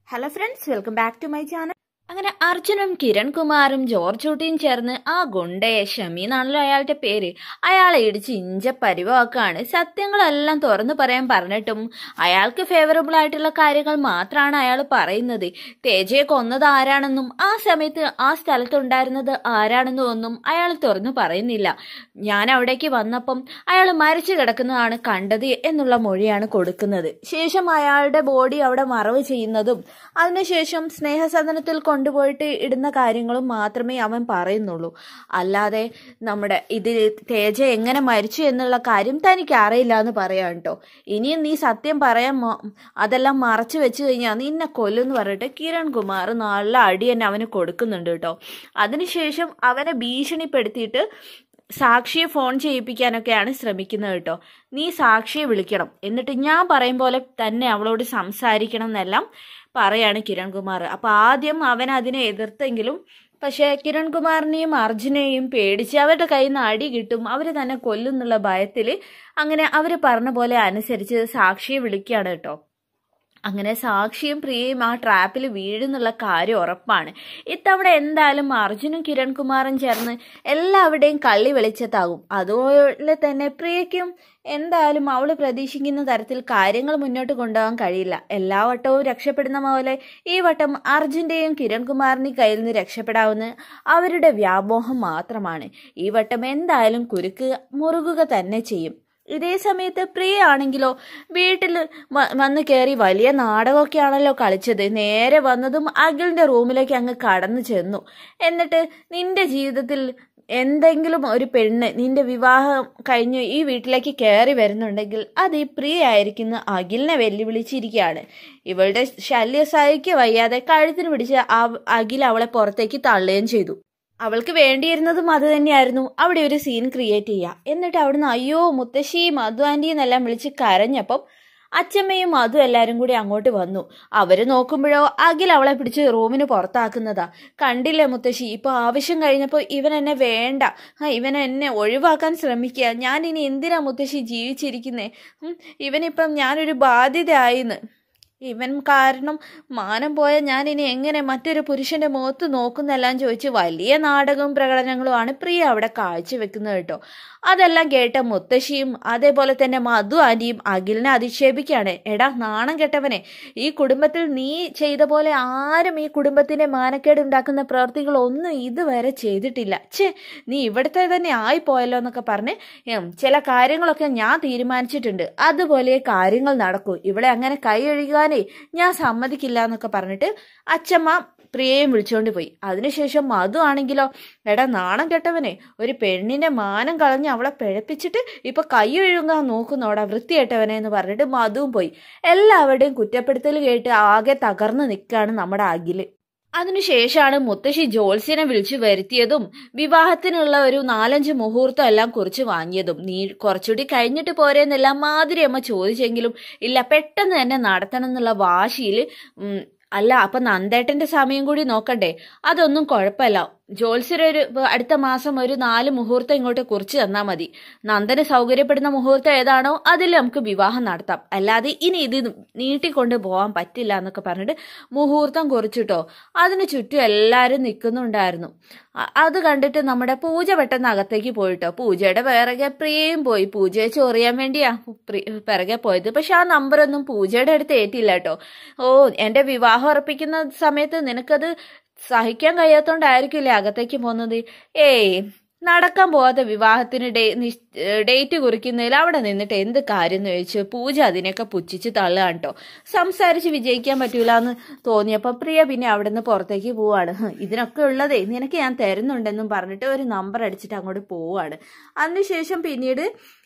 hello friends welcome back to my channel അങ്ങനെ അർജുനും കിരൺകുമാറും George ഊട്ടിയും ചേർന്ന് ആ ഗുണ്ടയെ ഷമി എന്നാണല്ലോ അയാളുടെ പേര് അയാളെ ഇടിച്ച് ഇഞ്ച പരിവാക്കാണ് സത്യങ്ങളെല്ലാം തുറന്നു പറയാൻ പറഞ്ഞിട്ടും അയാൾക്ക് ഫേവറബിൾ ആയിട്ടുള്ള കാര്യങ്ങൾ മാത്രമാണ് അയാൾ പറയുന്നത് തേജയെ കൊന്നത് ആരാണെന്നും ആ സമയത്ത് ആ സ്ഥലത്തുണ്ടായിരുന്നത് ആരാണെന്നും ഒന്നും അയാൾ തുറന്നു പറയുന്നില്ല ഞാൻ അവിടേക്ക് വന്നപ്പം അയാൾ മരിച്ചു കിടക്കുന്നതാണ് കണ്ടത് എന്നുള്ള മൊഴിയാണ് കൊടുക്കുന്നത് ശേഷം അയാളുടെ ബോഡി അവിടെ മറവ് ചെയ്യുന്നതും അതിനുശേഷം സ്നേഹസദനത്തിൽ കൊണ്ടുപോയിട്ട് ഇടുന്ന കാര്യങ്ങളും മാത്രമേ അവൻ പറയുന്നുള്ളൂ അല്ലാതെ നമ്മുടെ ഇതിൽ തേജ എങ്ങനെ മരിച്ചു എന്നുള്ള കാര്യം തനിക്ക് അറിയില്ല എന്ന് പറയാം കേട്ടോ ഇനിയും നീ സത്യം പറയാൻ മോ- അതെല്ലാം മറച്ചു വെച്ച് കഴിഞ്ഞാൽ നിന്നെ കൊല്ലുമെന്ന് പറഞ്ഞിട്ട് കിരൺ കുമാർ നല്ല അടി തന്നെ അവന് കൊടുക്കുന്നുണ്ട് കേട്ടോ അതിനുശേഷം അവനെ ഭീഷണിപ്പെടുത്തിയിട്ട് സാക്ഷിയെ ഫോൺ ചെയ്യിപ്പിക്കാനൊക്കെയാണ് ശ്രമിക്കുന്നത് കേട്ടോ നീ സാക്ഷിയെ വിളിക്കണം എന്നിട്ട് ഞാൻ പറയും പോലെ തന്നെ അവളോട് സംസാരിക്കണം എന്നെല്ലാം പറയാണ് കിരൺകുമാർ അപ്പൊ ആദ്യം അവൻ അതിനെ എതിർത്തെങ്കിലും പക്ഷേ കിരൺകുമാറിനെയും അർജുനെയും പേടിച്ച് അവരുടെ കയ്യിൽ നിന്ന് അടി കിട്ടും അവർ തന്നെ കൊല്ലുന്നുള്ള ഭയത്തിൽ അങ്ങനെ അവർ പറഞ്ഞ പോലെ അനുസരിച്ച് സാക്ഷിയെ വിളിക്കുകയാണ് കേട്ടോ അങ്ങനെ സാക്ഷിയും പ്രിയയും ആ ട്രാപ്പിൽ വീഴുന്നുള്ള കാര്യം ഉറപ്പാണ് ഇത്തവണ എന്തായാലും അർജുനും കിരൺകുമാറും ചേർന്ന് എല്ലാവരുടെയും കള്ളി വെളിച്ചത്താകും അതുപോലെ തന്നെ പ്രിയയ്ക്കും എന്തായാലും അവൾ പ്രതീക്ഷിക്കുന്ന തരത്തിൽ കാര്യങ്ങൾ മുന്നോട്ട് കൊണ്ടുപോകാൻ കഴിയില്ല എല്ലാ വട്ടവും രക്ഷപ്പെടുന്ന പോലെ ഈ വട്ടം അർജുന്റെയും കിരൺകുമാറിന്റെ കയ്യിൽ നിന്ന് രക്ഷപ്പെടാവുന്ന അവരുടെ വ്യാമോഹം മാത്രമാണ് ഈ വട്ടം എന്തായാലും കുരുക്ക് മുറുകുക തന്നെ ചെയ്യും ഇതേ സമയത്ത് പ്രിയ ആണെങ്കിലോ വീട്ടിൽ വ- വന്ന് കയറി വലിയ നാടകമൊക്കെയാണല്ലോ കളിച്ചത് നേരെ വന്നതും അഖിലിന്റെ റൂമിലേക്ക് അങ്ങ് കടന്നു ചെന്നു എന്നിട്ട് നിന്റെ ജീവിതത്തിൽ എന്തെങ്കിലും ഒരു പെണ്ണ് നിന്റെ വിവാഹം കഴിഞ്ഞ് ഈ വീട്ടിലേക്ക് കയറി വരുന്നുണ്ടെങ്കിൽ അത് ഈ പ്രിയ ആയിരിക്കുന്ന അഖിലിനെ വെല്ലുവിളിച്ചിരിക്കുകയാണ് ഇവളുടെ ശല്യ സഹിക്ക വയ്യാതെ കഴുത്തിന് പിടിച്ച് ആ അഖിൽ അവളെ പുറത്തേക്ക് തള്ളുകയും ചെയ്തു അവൾക്ക് വേണ്ടിയിരുന്നതും അത് തന്നെയായിരുന്നു അവിടെ ഒരു സീൻ ക്രിയേറ്റ് ചെയ്യുക എന്നിട്ട് അവിടുന്ന് അയ്യോ മുത്തശ്ശി മധു ആൻറ്റി എന്നെല്ലാം വിളിച്ച് കരഞ്ഞപ്പം അച്ഛമ്മയും മധു എല്ലാരും കൂടി അങ്ങോട്ട് വന്നു അവര് നോക്കുമ്പോഴോ അഖിൽ അവളെ പിടിച്ച് റൂമിന് പുറത്താക്കുന്നതാ കണ്ടില്ലേ മുത്തശ്ശി ഇപ്പൊ ആവശ്യം കഴിഞ്ഞപ്പോ ഇവൻ എന്നെ വേണ്ട ആ ഇവൻ എന്നെ ഒഴിവാക്കാൻ ശ്രമിക്കുക ഞാൻ ഇനി എന്തിനാ മുത്തശ്ശി ജീവിച്ചിരിക്കുന്നേ ഉം, ഇവനിപ്പം ഞാനൊരു ബാധ്യതയായിന്ന് ഇവൻ കാരണം മാനം പോയ ഞാൻ ഇനി എങ്ങനെ മറ്റൊരു പുരുഷന്റെ മുഖത്ത് നോക്കുന്നെല്ലാം ചോദിച്ച് വലിയ നാടകവും പ്രകടനങ്ങളുമാണ് പ്രിയ അവിടെ കാഴ്ചവെക്കുന്നത് കേട്ടോ അതെല്ലാം കേട്ട മുത്തശ്ശിയും അതേപോലെ തന്നെ മധു ആന്റിയും അഖിലിനെ അധിക്ഷേപിക്കുകയാണ് എടാ നാണം കെട്ടവനെ ഈ കുടുംബത്തിൽ നീ ചെയ്ത പോലെ ആരും ഈ കുടുംബത്തിന്റെ മാനക്കേട് ഉണ്ടാക്കുന്ന പ്രവൃത്തികൾ ഒന്നും ഇതുവരെ ചെയ്തിട്ടില്ല ഛേ നീ ഇവിടുത്തെ തന്നെ ആയിപ്പോയല്ലോ എന്നൊക്കെ പറഞ്ഞ് ഉം, ചില കാര്യങ്ങളൊക്കെ ഞാൻ തീരുമാനിച്ചിട്ടുണ്ട് അതുപോലെ കാര്യങ്ങൾ നടക്കൂ ഇവിടെ അങ്ങനെ കൈ ഒഴുകാനേ ഞാൻ സമ്മതിക്കില്ല എന്നൊക്കെ പറഞ്ഞിട്ട് അച്ഛമ്മ പ്രിയയും വിളിച്ചുകൊണ്ട് പോയി അതിനുശേഷം മധു ആണെങ്കിലോ എടാ നാണം കെട്ടവനെ ഒരു പെണ്ണിന്റെ മാനം കളഞ്ഞ് അവളെ പിഴപ്പിച്ചിട്ട് ഇപ്പൊ കൈ ഒഴുകാൻ നോക്കുന്നോടാ വൃത്തികെട്ടവനെ എന്ന് പറഞ്ഞിട്ട് മധുവും പോയി എല്ലാവരുടെയും കുറ്റപ്പെടുത്തൽ കേട്ട് ആകെ തകർന്നു നിൽക്കുകയാണ് നമ്മുടെ അഖില് അതിനുശേഷമാണ് മുത്തശ്ശി ജോത്സ്യനെ വിളിച്ചു വരുത്തിയതും വിവാഹത്തിനുള്ള ഒരു നാലഞ്ച് മുഹൂർത്തം എല്ലാം കുറിച്ച് വാങ്ങിയതും നീ കുറച്ചുകൂടി കഴിഞ്ഞിട്ട് പോരെന്നെല്ലാം മാതിരി അമ്മ ചോദിച്ചെങ്കിലും ഇല്ല പെട്ടെന്ന് തന്നെ നടത്തണം എന്നുള്ള വാശിയിൽ അല്ല അപ്പൊ നന്ദേട്ടന്റെ സമയം കൂടി നോക്കണ്ടേ അതൊന്നും കുഴപ്പമില്ല ജോത്സ്യർ ഒരു അടുത്ത മാസം ഒരു നാല് മുഹൂർത്തം ഇങ്ങോട്ട് കുറിച്ച് തന്നാൽ മതി നന്ദന് സൗകര്യപ്പെടുന്ന മുഹൂർത്തം ഏതാണോ അതിൽ നമുക്ക് വിവാഹം നടത്താം അല്ലാതെ ഇനി ഇത് നീട്ടിക്കൊണ്ട് പോകാൻ പറ്റില്ല എന്നൊക്കെ പറഞ്ഞിട്ട് മുഹൂർത്തം കുറിച്ചിട്ടോ അതിന് ചുറ്റും എല്ലാവരും നിൽക്കുന്നുണ്ടായിരുന്നു അ- അത് കണ്ടിട്ട് നമ്മുടെ പൂജ പെട്ടെന്ന് അകത്തേക്ക് പോയിട്ടോ പൂജയുടെ പിറകെ പ്രിയയും പോയി പൂജയെ ചൊറിയാൻ വേണ്ടിയാ പ്രി- പിറകെ പോയത് പക്ഷെ ആ നമ്പറൊന്നും പൂജയുടെ അടുത്ത് ഏറ്റില്ല കേട്ടോ ഓ എന്റെ വിവാഹം ഉറപ്പിക്കുന്ന സമയത്ത് നിനക്കത് സഹിക്കാൻ കഴിയാത്തോണ്ടായിരിക്കില്ലേ അകത്തേക്ക് പോകുന്നത് ഏയ് നടക്കാൻ പോവാത്ത വിവാഹത്തിന് ഡേ നിശ്- ഡേറ്റ് കുറിക്കുന്നതിൽ അവിടെ നിന്നിട്ട് എന്ത് കാര്യം എന്ന് ചോദിച്ചു പൂജ അതിനെയൊക്കെ പുച്ഛിച്ച് തള്ളുകയാണ് കേട്ടോ സംസാരിച്ച് വിജയിക്കാൻ പറ്റൂല എന്ന് തോന്നിയപ്പോൾ പ്രിയ പിന്നെ അവിടെ നിന്ന് പുറത്തേക്ക് പോവാണ് ഹ്, ഇതിനൊക്കെ ഉള്ളതേ നിനക്ക് ഞാൻ തരുന്നുണ്ടെന്നും പറഞ്ഞിട്ട് ഒരു നമ്പർ അടിച്ചിട്ട് അങ്ങോട്ട് പോവാണ് അതിനുശേഷം പിന്നീട്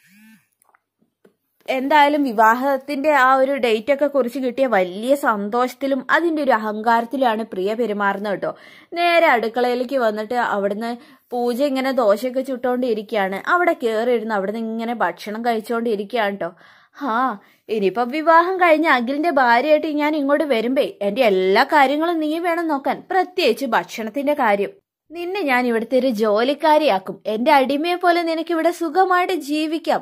എന്തായാലും വിവാഹത്തിന്റെ ആ ഒരു ഡേറ്റ് ഒക്കെ കുറിച്ച് കിട്ടിയ വലിയ സന്തോഷത്തിലും അതിന്റെ ഒരു അഹങ്കാരത്തിലുമാണ് പ്രിയ പെരുമാറുന്നത് കേട്ടോ നേരെ അടുക്കളയിലേക്ക് വന്നിട്ട് അവിടുന്ന് പൂജ ഇങ്ങനെ ദോശയൊക്കെ ചുട്ടോണ്ടിരിക്കുകയാണ് അവിടെ കയറിയിരുന്ന് അവിടുന്ന് ഇങ്ങനെ ഭക്ഷണം കഴിച്ചുകൊണ്ടിരിക്കുകയാണ് കേട്ടോ ഹാ ഇനിയിപ്പം വിവാഹം കഴിഞ്ഞ അഖിലിന്റെ ഭാര്യയായിട്ട് ഞാൻ ഇങ്ങോട്ട് വരുമ്പേ എന്റെ എല്ലാ കാര്യങ്ങളും നീ വേണം നോക്കാൻ പ്രത്യേകിച്ച് ഭക്ഷണത്തിന്റെ കാര്യം നിന്നെ ഞാൻ ഇവിടുത്തെ ഒരു ജോലിക്കാരിയാക്കും എന്റെ അടിമയെ പോലെ നിനക്ക് ഇവിടെ സുഖമായിട്ട് ജീവിക്കാം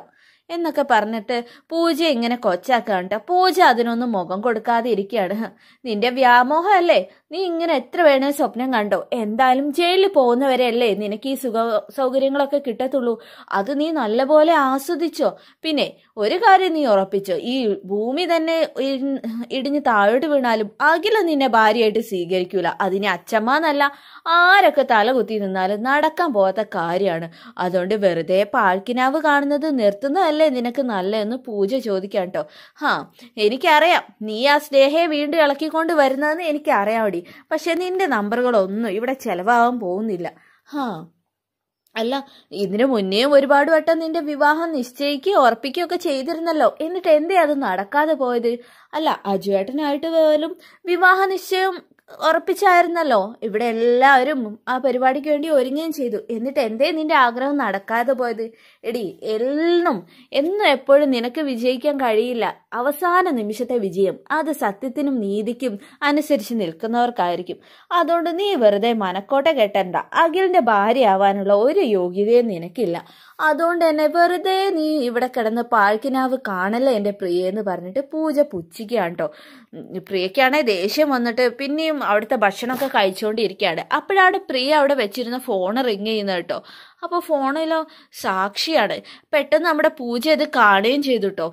എന്നൊക്കെ പറഞ്ഞിട്ട് പൂജ ഇങ്ങനെ കൊച്ചാക്കാണ്ട് പൂജ അതിനൊന്നും മുഖം കൊടുക്കാതെ ഇരിക്കുകയാണ് ഹ്, നിന്റെ വ്യാമോഹമല്ലേ നീ ഇങ്ങനെ എത്ര വേണേ സ്വപ്നം കണ്ടോ എന്തായാലും ജയിലിൽ പോകുന്നവരെയല്ലേ നിനക്ക് ഈ സുഖ സൗകര്യങ്ങളൊക്കെ കിട്ടത്തുള്ളൂ അത് നീ നല്ലപോലെ ആസ്വദിച്ചോ പിന്നെ ഒരു കാര്യം നീ ഉറപ്പിച്ചോ ഈ ഭൂമി തന്നെ ഇ- ഇടിഞ്ഞ് താഴോട്ട് വീണാലും അഖില നിന്നെ ഭാര്യയായിട്ട് സ്വീകരിക്കൂല അതിനെ അച്ഛമ്മ എന്നല്ല ആരൊക്കെ തലകുത്തി നിന്നാലും നടക്കാൻ പോകാത്ത കാര്യമാണ് അതുകൊണ്ട് വെറുതെ പാഴ്ക്കിനാവ് കാണുന്നത് നിർത്തുന്നതല്ലേ നിനക്ക് നല്ലതെന്ന് പൂജ ചോദിക്കാം കേട്ടോ ഹാ എനിക്കറിയാം നീ ആ സ്നേഹയെ വീണ്ടും ഇളക്കിക്കൊണ്ട് വരുന്നതെന്ന് എനിക്കറിയാമടി പക്ഷെ നിന്റെ നമ്പറുകളൊന്നും ഇവിടെ ചെലവാകാൻ പോകുന്നില്ല ഹാ അല്ല ഇതിനു മുന്നേയും ഒരുപാട് വട്ടം നിന്റെ വിവാഹം നിശ്ചയിക്കുകയോ ഉറപ്പിക്കുകയോ ഒക്കെ ചെയ്തിരുന്നല്ലോ എന്നിട്ട് എന്തേ അത് നടക്കാതെ പോയത് അല്ല അജുവേട്ടനായിട്ട് പോലും വിവാഹ നിശ്ചയം ഉറപ്പിച്ചായിരുന്നല്ലോ ഇവിടെ എല്ലാവരും ആ പരിപാടിക്ക് വേണ്ടി ഒരുങ്ങുകയും ചെയ്തു എന്നിട്ട് എന്തേ നിന്റെ ആഗ്രഹം നടക്കാതെ പോയത് എടി എന്നും എന്നും എപ്പോഴും നിനക്ക് വിജയിക്കാൻ കഴിയില്ല അവസാന നിമിഷത്തെ വിജയം അത് സത്യത്തിനും നീതിക്കും അനുസരിച്ച് നിൽക്കുന്നവർക്കായിരിക്കും അതുകൊണ്ട് നീ വെറുതെ മനക്കോട്ട കെട്ടണ്ട അഖിലിന്റെ ഭാര്യയാവാനുള്ള ഒരു യോഗ്യതയും നിനക്കില്ല അതുകൊണ്ട് തന്നെ വെറുതെ നീ ഇവിടെ കിടന്ന് പാഴ്ക്കിനാവ് കാണല്ലേ എൻ്റെ പ്രിയെന്ന് പറഞ്ഞിട്ട് പൂജ പുച്ഛിക്കുകയാണ് കേട്ടോ പ്രിയക്കാണെ ദേഷ്യം വന്നിട്ട് പിന്നെയും അവിടുത്തെ ഭക്ഷണമൊക്കെ കഴിച്ചുകൊണ്ടിരിക്കുകയാണ് അപ്പോഴാണ് പ്രിയ അവിടെ വെച്ചിരുന്ന ഫോൺ റിങ് ചെയ്യുന്നത് കേട്ടോ അപ്പോൾ ഫോണിലോ സാക്ഷിയാണ് പെട്ടെന്ന് നമ്മുടെ പൂജ ഇത് കാണുകയും ചെയ്തു കേട്ടോ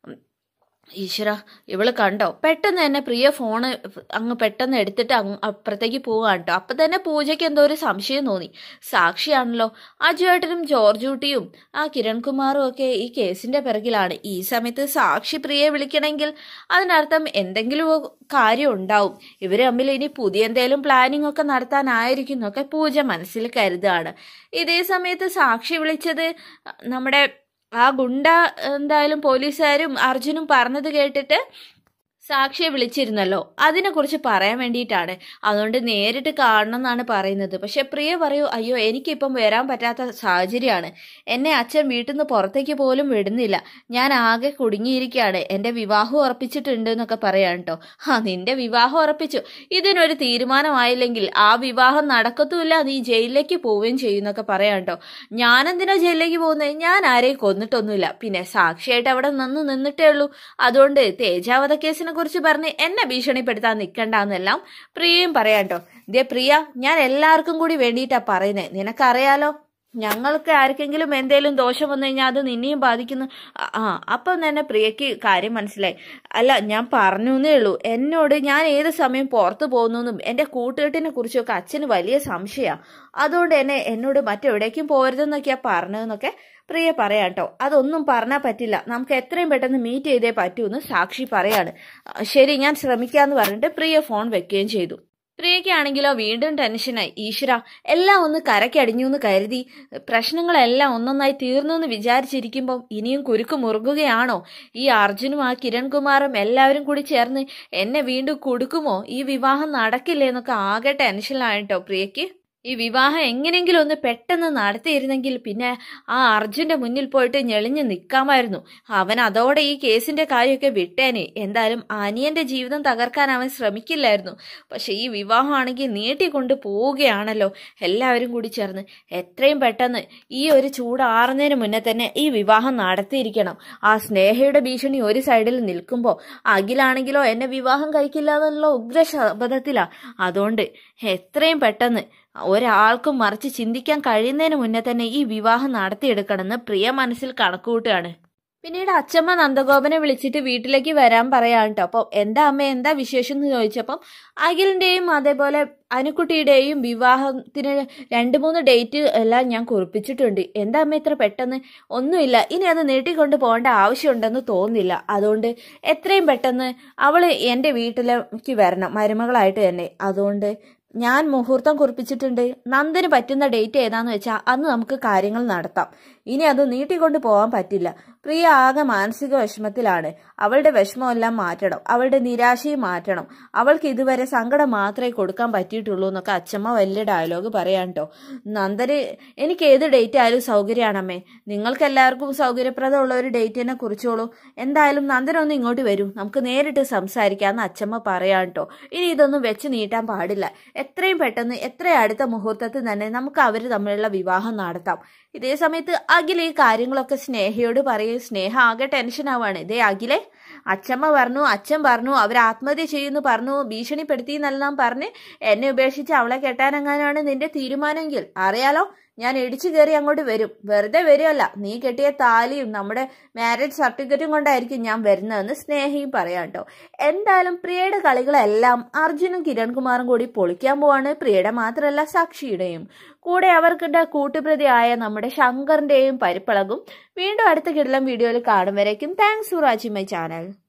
ഈശ്വര ഇവള് കണ്ടോ പെട്ടെന്ന് തന്നെ പ്രിയ ഫോണ് അങ്ങ് പെട്ടെന്ന് എടുത്തിട്ട് അങ്ങ് അപ്പുറത്തേക്ക് പോവാണ് കേട്ടോ അപ്പൊ തന്നെ പൂജയ്ക്ക് എന്തോ ഒരു സംശയം തോന്നി സാക്ഷിയാണല്ലോ അജുവേട്ടനും ജോർജൂട്ടിയും ആ കിരൺകുമാറും ഒക്കെ ഈ കേസിന്റെ പിറകിലാണ് ഈ സമയത്ത് സാക്ഷി പ്രിയയെ വിളിക്കണമെങ്കിൽ അതിനർത്ഥം എന്തെങ്കിലും ഒരു കാര്യം ഉണ്ടാവും ഇവര് തമ്മിൽ ഇനി പുതിയ എന്തെങ്കിലും പ്ലാനിംഗ് ഒക്കെ നടത്താനായിരിക്കും എന്നൊക്കെ പൂജ മനസ്സിൽ കരുതാണ് ഇതേ സമയത്ത് സാക്ഷി വിളിച്ചത് നമ്മുടെ ആ ഗുണ്ട എന്തായാലും പോലീസുകാരും അർജുനും പറഞ്ഞത് കേട്ടിട്ട് സാക്ഷിയെ വിളിച്ചിരുന്നല്ലോ അതിനെക്കുറിച്ച് പറയാൻ വേണ്ടിയിട്ടാണ് അതുകൊണ്ട് നേരിട്ട് കാണണം എന്നാണ് പറയുന്നത് പക്ഷെ പ്രിയ പറയൂ അയ്യോ എനിക്കിപ്പം വരാൻ പറ്റാത്ത സാഹചര്യമാണ് എന്നെ അച്ഛൻ വീട്ടിൽ നിന്ന് പുറത്തേക്ക് പോലും വിടുന്നില്ല ഞാൻ ആകെ കുടുങ്ങിയിരിക്കുകയാണ് എൻ്റെ വിവാഹം ഉറപ്പിച്ചിട്ടുണ്ട് എന്നൊക്കെ പറയാൻ കേട്ടോ ആ നിന്റെ വിവാഹം ഉറപ്പിച്ചു ഇതിനൊരു തീരുമാനമായില്ലെങ്കിൽ ആ വിവാഹം നടക്കത്തുമില്ല നീ ജയിലിലേക്ക് പോവുകയും ചെയ്യുന്നൊക്കെ പറയാൻ കേട്ടോ ഞാനെന്തിനാ ജയിലിലേക്ക് പോകുന്നത് ഞാൻ ആരെയും കൊന്നിട്ടൊന്നുമില്ല പിന്നെ സാക്ഷിയായിട്ട് അവിടെ നിന്ന് നിന്നിട്ടേ ഉള്ളൂ അതുകൊണ്ട് തേജാവധ കേസിനെ കുറിച്ച് പറഞ്ഞ് എന്നെ ഭീഷണിപ്പെടുത്താൻ നിൽക്കണ്ടെന്നെല്ലാം പ്രിയയും പറയാം കേട്ടോ ദേ പ്രിയ ഞാൻ എല്ലാവർക്കും കൂടി വേണ്ടിയിട്ടാ പറയുന്നത് നിനക്കറിയാലോ ഞങ്ങൾക്ക് ആർക്കെങ്കിലും എന്തേലും ദോഷം വന്നു കഴിഞ്ഞാൽ അത് നിന്നെയും ബാധിക്കുന്നു ആ, ആ അപ്പം തന്നെ പ്രിയയ്ക്ക് കാര്യം മനസ്സിലായി അല്ല ഞാൻ പറഞ്ഞു എന്നേ ഉള്ളൂ എന്നോട് ഞാൻ ഏത് സമയം പുറത്തു പോകുന്നെന്നും എൻ്റെ കൂട്ടുകെട്ടിനെ കുറിച്ചൊക്കെ അച്ഛന് വലിയ സംശയമാണ് അതുകൊണ്ട് തന്നെ എന്നോട് മറ്റെവിടേക്കും പോരുതെന്നൊക്കെയാ പറഞ്ഞതെന്നൊക്കെ പ്രിയ പറയാം കേട്ടോ അതൊന്നും പറഞ്ഞാൽ പറ്റില്ല നമുക്ക് എത്രയും പെട്ടെന്ന് മീറ്റ് ചെയ്തേ പറ്റൂ എന്ന് സാക്ഷി പറയാണ് ആ, ശരി ഞാൻ ശ്രമിക്കാന്ന് പറഞ്ഞിട്ട് പ്രിയ ഫോൺ വെക്കുകയും ചെയ്തു പ്രിയയ്ക്കാണെങ്കിലോ വീണ്ടും ടെൻഷനായി ഈശ്വര എല്ലാം ഒന്ന് കരക്കടിഞ്ഞു എന്ന് കരുതി പ്രശ്നങ്ങളെല്ലാം ഒന്നൊന്നായി തീർന്നു എന്ന് വിചാരിച്ചിരിക്കുമ്പം ഇനിയും കുരുക്ക് മുറുകുകയാണോ ഈ അർജുനും ആ കിരൺകുമാറും എല്ലാവരും കൂടി ചേർന്ന് എന്നെ വീണ്ടും കൊടുക്കുമോ ഈ വിവാഹം നടക്കില്ലേ എന്നൊക്കെ ആകെ ടെൻഷനിലായിട്ടോ പ്രിയയ്ക്ക് ഈ വിവാഹം എങ്ങനെയെങ്കിലും ഒന്ന് പെട്ടെന്ന് നടത്തിയിരുന്നെങ്കിൽ പിന്നെ ആ അർജുന്റെ മുന്നിൽ പോയിട്ട് ഞെളിഞ്ഞ് നിൽക്കാമായിരുന്നു അവൻ അതോടെ ഈ കേസിന്റെ കാര്യമൊക്കെ വിട്ടേനെ എന്തായാലും അനിയന്റെ ജീവിതം തകർക്കാൻ അവൻ ശ്രമിക്കില്ലായിരുന്നു പക്ഷെ ഈ വിവാഹമാണെങ്കിൽ നീട്ടിക്കൊണ്ട് പോവുകയാണല്ലോ എല്ലാവരും കൂടി ചേർന്ന് എത്രയും പെട്ടെന്ന് ഈ ഒരു ചൂടാറുന്നതിന് മുന്നേ തന്നെ ഈ വിവാഹം നടത്തിയിരിക്കണം ആ സ്നേഹയുടെ ഭീഷണി ഒരു സൈഡിൽ നിൽക്കുമ്പോൾ അഖിലാണെങ്കിലോ എന്നെ വിവാഹം കഴിക്കില്ല എന്നുള്ള ഉഗ്ര ശപഥത്തിലാ അതുകൊണ്ട് എത്രയും പെട്ടെന്ന് ഒരാൾക്കും മറിച്ച് ചിന്തിക്കാൻ കഴിയുന്നതിന് മുന്നേ തന്നെ ഈ വിവാഹം നടത്തിയെടുക്കണമെന്ന് പ്രിയ മനസ്സിൽ കണക്കുകൂട്ടുകയാണ് പിന്നീട് അച്ഛമ്മ നന്ദഗോപനെ വിളിച്ചിട്ട് വീട്ടിലേക്ക് വരാൻ പറയാൻ കേട്ടോ അപ്പോൾ എന്താ അമ്മ എന്താ വിശേഷം എന്ന് ചോദിച്ചപ്പം അഖിലിന്റെയും അതേപോലെ അനുക്കുട്ടിയുടെയും വിവാഹത്തിന് രണ്ട് മൂന്ന് ഡേറ്റ് എല്ലാം ഞാൻ കുറിപ്പിച്ചിട്ടുണ്ട് എന്താ അമ്മ ഇത്ര പെട്ടെന്ന് ഒന്നുമില്ല ഇനി അത് നീട്ടിക്കൊണ്ട് പോകേണ്ട ആവശ്യമുണ്ടെന്ന് തോന്നുന്നില്ല അതുകൊണ്ട് എത്രയും പെട്ടെന്ന് അവൾ എൻ്റെ വീട്ടിലേക്ക് വരണം മരുമകളായിട്ട് തന്നെ അതുകൊണ്ട് ഞാൻ മുഹൂർത്തം കുറിപ്പിച്ചിട്ടുണ്ട് നന്ദന് പറ്റുന്ന ഡേറ്റ് ഏതാന്ന് വെച്ചാൽ അന്ന് നമുക്ക് കാര്യങ്ങൾ നടത്താം ഇനി അത് നീട്ടിക്കൊണ്ട് പോകാൻ പറ്റില്ല പ്രിയ ആകെ മാനസിക വിഷമത്തിലാണ് അവളുടെ വിഷമമെല്ലാം മാറ്റണം അവളുടെ നിരാശയും മാറ്റണം അവൾക്ക് ഇതുവരെ സങ്കടം മാത്രമേ കൊടുക്കാൻ പറ്റിയിട്ടുള്ളൂ എന്നൊക്കെ അച്ഛമ്മ വലിയ ഡയലോഗ് പറയാൻ കേട്ടോ നന്ദന് എനിക്ക് ഏത് ഡേറ്റ് ആയാലും സൗകര്യമാണമ്മേ നിങ്ങൾക്ക് എല്ലാവർക്കും സൗകര്യപ്രദമുള്ള ഒരു ഡേറ്റ് തന്നെ കുറിച്ചോളൂ എന്തായാലും നന്ദനൊന്ന് ഇങ്ങോട്ട് വരൂ നമുക്ക് നേരിട്ട് സംസാരിക്കാമെന്ന് അച്ഛമ്മ പറയാൻ കേട്ടോ ഇനി ഇതൊന്നും വെച്ച് നീട്ടാൻ പാടില്ല എത്രയും പെട്ടെന്ന് എത്ര അടുത്ത മുഹൂർത്തത്തിൽ തന്നെ നമുക്ക് അവർ തമ്മിലുള്ള വിവാഹം നടത്താം ഇതേ സമയത്ത് അഖിൽ ഈ കാര്യങ്ങളൊക്കെ സ്നേഹയോട് പറയും സ്നേഹ ആകെ ടെൻഷൻ ആവാണ് ഇതേ അഖിലെ അച്ഛമ്മ പറഞ്ഞു അച്ഛൻ പറഞ്ഞു അവർ ആത്മഹത്യ ചെയ്യുന്നു പറഞ്ഞു ഭീഷണിപ്പെടുത്തി എന്നെല്ലാം പറഞ്ഞ് എന്നെ ഉപേക്ഷിച്ച് അവളെ കെട്ടാനെങ്ങാനാണ് നിന്റെ തീരുമാനമെങ്കിൽ അറിയാലോ ഞാൻ ഇടിച്ചു കയറി അങ്ങോട്ട് വരും വെറുതെ വരുമല്ല നീ കെട്ടിയ താലിയും നമ്മുടെ മാരേജ് സർട്ടിഫിക്കറ്റും കൊണ്ടായിരിക്കും ഞാൻ വരുന്നതെന്ന് സ്നേഹയും പറയാം കേട്ടോ എന്തായാലും പ്രിയയുടെ കളികളെല്ലാം അർജുനും കിരൺകുമാറും കൂടി പൊളിക്കാൻ പോവാണ് പ്രിയയുടെ മാത്രമല്ല സാക്ഷിയുടെയും കൂടെ അവർക്കിട്ട കൂട്ടുപ്രതിയായ നമ്മുടെ ശങ്കറിന്റെയും പരിപ്പളകും വീണ്ടും അടുത്ത കിടലം വീഡിയോയിൽ കാണും വരയ്ക്കും thanks for watching my channel